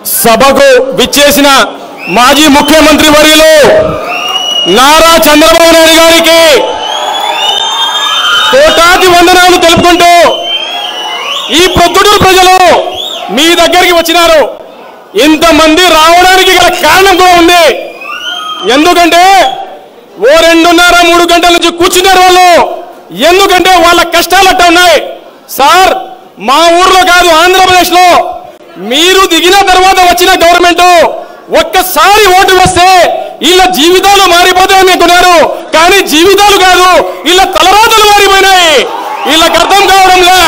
సభకు విచ్చేసిన మాజీ ముఖ్యమంత్రి వర్యులు నారా చంద్రబాబు నాయుడు గారికి కోటాది వందనాలు తెలుపుకుంటూ ఈ ప్రొద్దుటూరు ప్రజలు మీ దగ్గరికి వచ్చినారు ఇంతమంది రావడానికి గల కారణం కూడా ఉంది ఎందుకంటే ఓ రెండున్నర మూడు గంటల నుంచి కూర్చున్నారు వాళ్ళు ఎందుకంటే వాళ్ళ కష్టాలు అట్ట ఉన్నాయి సార్ మా ఊర్లో కాదు ఆంధ్రప్రదేశ్లో మీరు దిగిన తర్వాత వచ్చిన గవర్నమెంట్ ఒక్కసారి ఓటు వస్తే వీళ్ళ జీవితాలు మారిపోతాయని అనుకున్నారు కానీ జీవితాలు కాదు వీళ్ళ తలరాతలు మారిపోయినాయి వీళ్ళకి అర్థం కావడంలే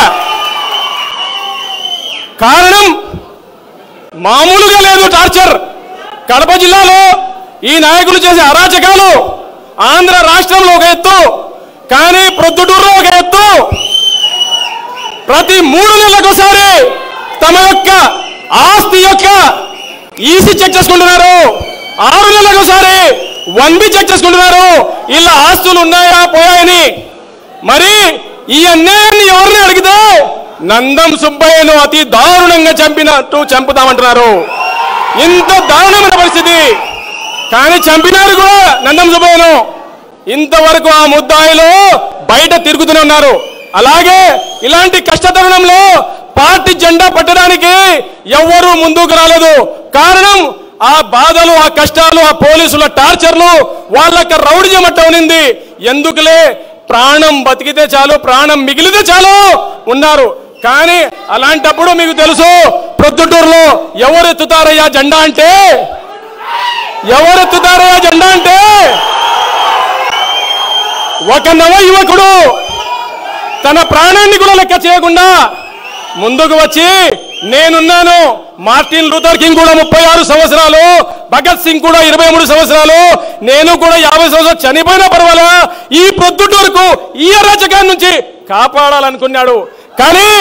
కారణం మామూలుగా లేదు టార్చర్ కడప జిల్లాలో ఈ నాయకులు చేసే అరాచకాలు ఆంధ్ర రాష్ట్రంలో ఒక ఎత్తు కానీ ప్రొద్దుటూరులో ఒక ఎత్తు ప్రతి మూడు నెలలకోసారి తమ యొక్క ఆస్తి యొక్క ఈసీ చెక్ చేసుకుంటున్నారు ఆరు నెలలకోసారి వన్ బి చెక్ చేసుకుంటున్నారు ఇలా ఆస్తులు ఉన్నాయా పోయాయని మరి ఈ అన్యాయాన్ని ఎవరిని అడిగితే నందం సుబ్బయ్యను అతి దారుణంగా చంపినట్టు చంపుతామంటున్నారు ఇంత దారుణమైన పరిస్థితి కానీ చంపినారు కూడా నందం సుబ్బయ్యను ఇంతవరకు ఆ ముద్దాయిలు బయట తిరుగుతూనే ఉన్నారు అలాగే ఇలాంటి కష్టతరుణంలో పార్టీ జెండా పట్టడానికి ఎవ్వరూ ముందుకు రాలేదు కారణం ఆ బాధలు ఆ కష్టాలు ఆ పోలీసుల టార్చర్లు వాళ్ళకి రౌడిజం అట్ట ఉనింది ఎందుకులే ప్రాణం బతికితే చాలు ప్రాణం మిగిలితే చాలు ఉన్నారు కానీ అలాంటప్పుడు మీకు తెలుసు ప్రొద్దుటూరులో ఎవరు ఎత్తుతారయ్యా జెండా అంటే ఎవరు ఎత్తుతారయ్యా జెండా అంటే ఒక నవ యువకుడు తన ప్రాణాన్ని కూడా లెక్క చేయకుండా ముందుకు వచ్చి నేనున్నాను మార్టిన్ లూథర్ కింగ్ కూడా ముప్పై ఆరు సంవత్సరాలు భగత్ సింగ్ కూడా ఇరవై మూడు సంవత్సరాలు నేను కూడా యాభై సంవత్సరాలు చనిపోయినా పర్వాలా ఈ ప్రొద్దుటూరుకు ఈ అరాచకాన్ని నుంచి కాపాడాలనుకున్నాడు కానీ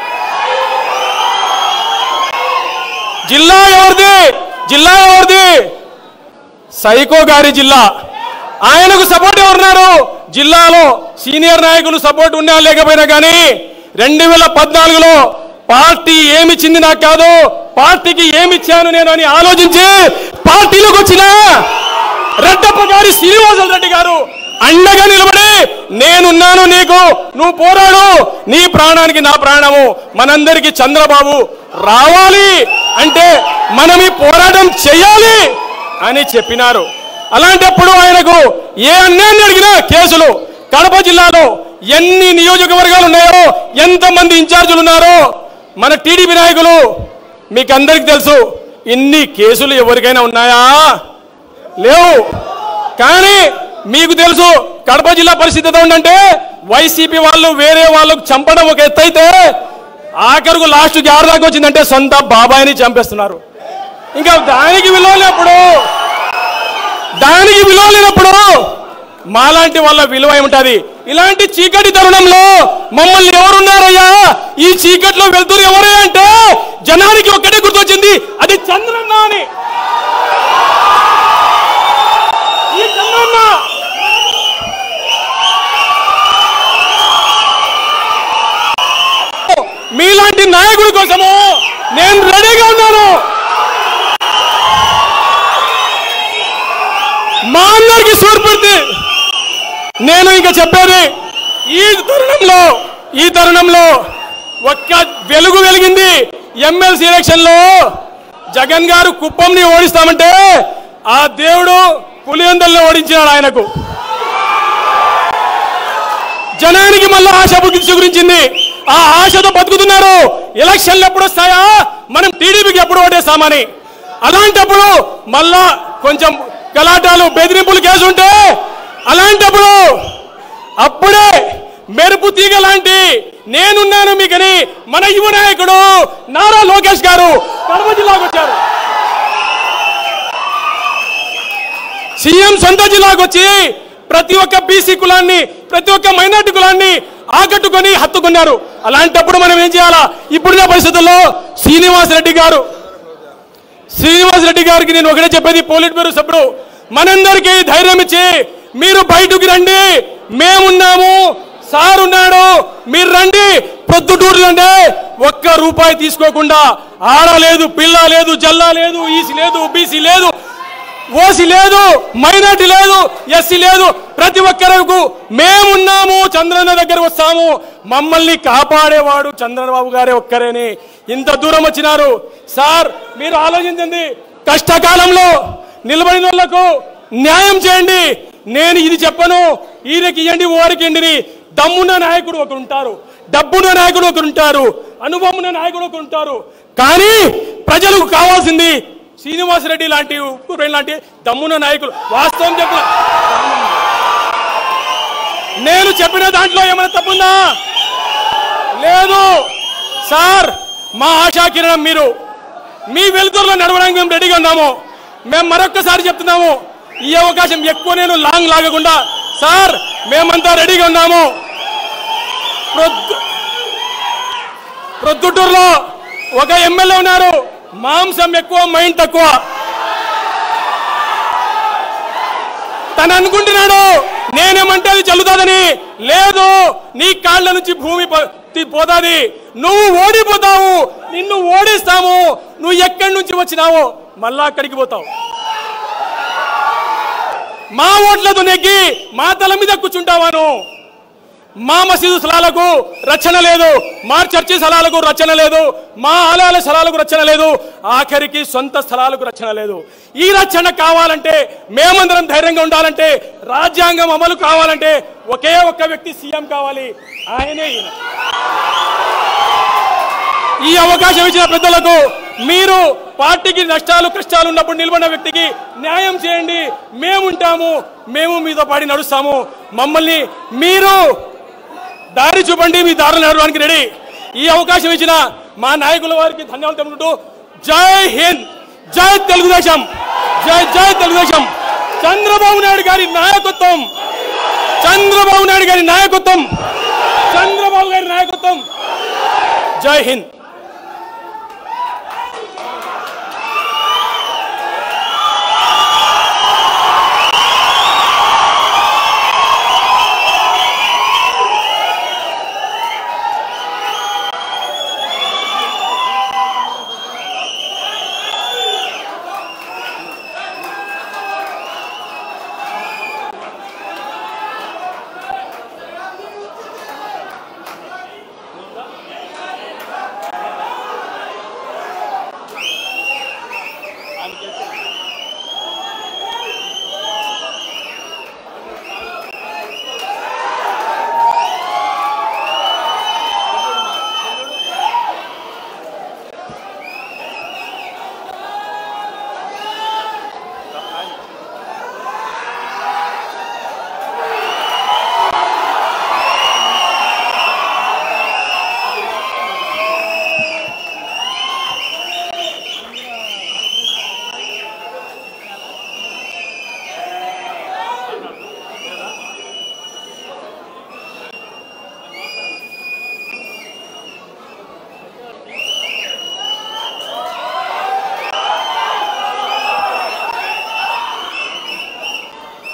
జిల్లా ఎవరిది జిల్లా ఎవరిది సైకో గారి జిల్లా ఆయనకు సపోర్ట్ ఎవరున్నారు జిల్లాలో సీనియర్ నాయకులు సపోర్ట్ ఉన్నా లేకపోయినా కానీ రెండు వేల పద్నాలుగులో పార్టీ ఏమిచ్చింది నాకు కాదు పార్టీకి ఏమిచ్చాను నేను అని ఆలోచించి పార్టీలోకి వచ్చిన రెడ్డప్ప గారి శ్రీనివాసులు రెడ్డి గారు అండగా నిలబడి నేనున్నాను నీకు నువ్వు పోరాడు నీ ప్రాణానికి నా ప్రాణము మనందరికి చంద్రబాబు రావాలి అంటే మనం ఈ పోరాటం చేయాలి అని చెప్పినారు అలాంటప్పుడు ఆయనకు ఏ అన్యాయాన్ని అడిగినా కేసులు కడప జిల్లాలో ఎన్ని నియోజకవర్గాలు ఉన్నాయో ఎంతమంది ఇన్ఛార్జీలు ఉన్నారో మన టీడీపీ నాయకులు మీకు అందరికి తెలుసు ఇన్ని కేసులు ఎవరికైనా ఉన్నాయా లేవు కానీ మీకు తెలుసు కడప జిల్లా పరిస్థితి ఎలా ఉందంటే వైసీపీ వాళ్ళు వేరే వాళ్ళకు చంపడం ఒక ఎత్తు అయితే ఆఖరుకు లాస్ట్కి ఎవరి దాకా వచ్చిందంటే సొంత బాబాయిని చంపేస్తున్నారు ఇంకా దానికి విలువ లేనప్పుడు దానికి విలువ లేనప్పుడు మాలాంటి వాళ్ళ విలువ ఏముంటది ఇలాంటి చీకటి తరుణంలో మమ్మల్ని ఎవరున్నారయ్యా ఈ చీకట్లో వెళ్తున్నారు ఎవరే అంటే జనానికి ఒక్కటే గుర్తొచ్చింది అది చంద్రన్న అని ఈ చంద్రన్న మీలాంటి నాయకుడి కోసము నేను రెడీగా ఉన్నాను మా అందరికి స్ఫూర్తి నేను ఇంకా చెప్పేది ఈ తరుణంలో ఈ తరుణంలో ఒక్క వెలుగు వెలిగింది ఎమ్మెల్సీ ఎలక్షన్ లో జగన్ గారు కుప్పంని ఓడిస్తామంటే ఆ దేవుడు పులివెందల్ని ఓడించినాడు ఆయనకు జనానికి మళ్ళీ ఆశ గురించింది ఆ ఆశతో బతుకుతున్నారు ఎలక్షన్లు ఎప్పుడు వస్తాయా మనం టీడీపీకి ఎప్పుడు ఓటేస్తామని అలాంటప్పుడు మళ్ళా కొంచెం గలాటాలు బెదిరింపులు కేసు ఉంటే అలాంటప్పుడు అప్పుడే మెరుపు తీగ లాంటి నేనున్నాను మీకని మన యువ నాయకుడు నారా లోకేష్ గారు కడప జిల్లాకు వచ్చారు సీఎం సొంత జిల్లాకు వచ్చి ప్రతి ఒక్క బీసీ కులాన్ని ప్రతి ఒక్క మైనార్టీ కులాన్ని ఆకట్టుకొని హత్తుకున్నారు అలాంటప్పుడు మనం ఏం చేయాలా ఇప్పుడున్న పరిస్థితుల్లో శ్రీనివాస్ రెడ్డి గారు శ్రీనివాస్ రెడ్డి గారికి నేను ఒకటే చెప్పేది పోలిట్ బ్యూరో సభ్యుడు మనందరికీ ధైర్యం ఇచ్చి మీరు బయటకు రండి మేమున్నాము సార్ ఉన్నాడు మీరు రండి ప్రొద్దుటూరు అంటే ఒక్క రూపాయి తీసుకోకుండా ఆడ లేదు పిల్ల లేదు జల్లా లేదు ఈసీ లేదు బీసీ లేదు ఓసీ లేదు మైనార్టీ లేదు ఎస్సీ లేదు ప్రతి ఒక్కరకు మేమున్నాము చంద్రన్న దగ్గర వస్తాము మమ్మల్ని కాపాడేవాడు చంద్రబాబు గారే ఒక్కరేని ఇంత దూరం వచ్చినారు సార్ మీరు ఆలోచించండి కష్టకాలంలో నిలబడిన వాళ్లకు న్యాయం చేయండి నేను ఇది చెప్పను ఈయనకి ఇవ్వండి ఓరికి ఇవ్వండి దమ్మున్న నాయకుడు ఒకరు ఉంటారు డబ్బున్న నాయకుడు ఒకరు ఉంటారు అనుభవం ఉన్న నాయకుడు ఒకరు ఉంటారు కానీ ప్రజలకు కావాల్సింది శ్రీనివాసరెడ్డి లాంటి ఉప్పురెడ్డి లాంటి దమ్మున్న నాయకులు వాస్తవం చెప్పిన నేను చెప్పిన దాంట్లో ఏమైనా తప్పుందా లేదు సార్ మా ఆశా కిరణం మీరు మీ వెలుతురులో నడవడానికి మేము రెడీగా ఉన్నాము మేము మరొక్కసారి చెప్తున్నాము ఈ అవకాశం ఎక్కువ నేను లాంగ్ లాగకుండా సార్ మేమంతా రెడీగా ఉన్నాము ప్రొద్దు ప్రొద్దుటూరులో ఒక ఎమ్మెల్యే ఉన్నారు మాంసం ఎక్కువ మైండ్ తక్కువ తను అనుకుంటున్నాడు నేనేమంటే అది చల్లుతాదని లేదు నీ కాళ్ళ నుంచి భూమి ప- తి- పోతాది నువ్వు ఓడిపోతావు నిన్ను ఓడిస్తాము నువ్వు ఎక్కడి నుంచి వచ్చినావో మళ్ళా అక్కడికి పోతావు మా ఓట్లతో నెగ్గి మా తల మీద కూర్చుంటావాను మా మసీదు స్థలాలకు రక్షణ లేదు మా చర్చి స్థలాలకు రక్షణ లేదు మా ఆలయాల స్థలాలకు రక్షణ లేదు ఆఖరికి సొంత స్థలాలకు రక్షణ లేదు ఈ రక్షణ కావాలంటే మేమందరం ధైర్యంగా ఉండాలంటే రాజ్యాంగం అమలు కావాలంటే ఒకే ఒక్క వ్యక్తి సీఎం కావాలి ఆయనే ఈయన ఈ అవకాశం ఇచ్చిన పెద్దలకు మీరు పార్టీకి నష్టాలు కష్టాలు ఉన్నప్పుడు నిలబడిన వ్యక్తికి న్యాయం చేయండి మేముంటాము మేము మీతో పాడి నడుస్తాము మమ్మల్ని మీరు దారి చూపండి మీ దారిలో నడవడానికి రెడీ ఈ అవకాశం ఇచ్చిన మా నాయకుల వారికి ధన్యవాదాలు తెలుపుకుంటూ జై హింద్ జై తెలుగుదేశం జై జై తెలుగుదేశం చంద్రబాబు నాయుడు గారి నాయకత్వం చంద్రబాబు నాయుడు గారి నాయకత్వం చంద్రబాబు గారి నాయకత్వం జై హింద్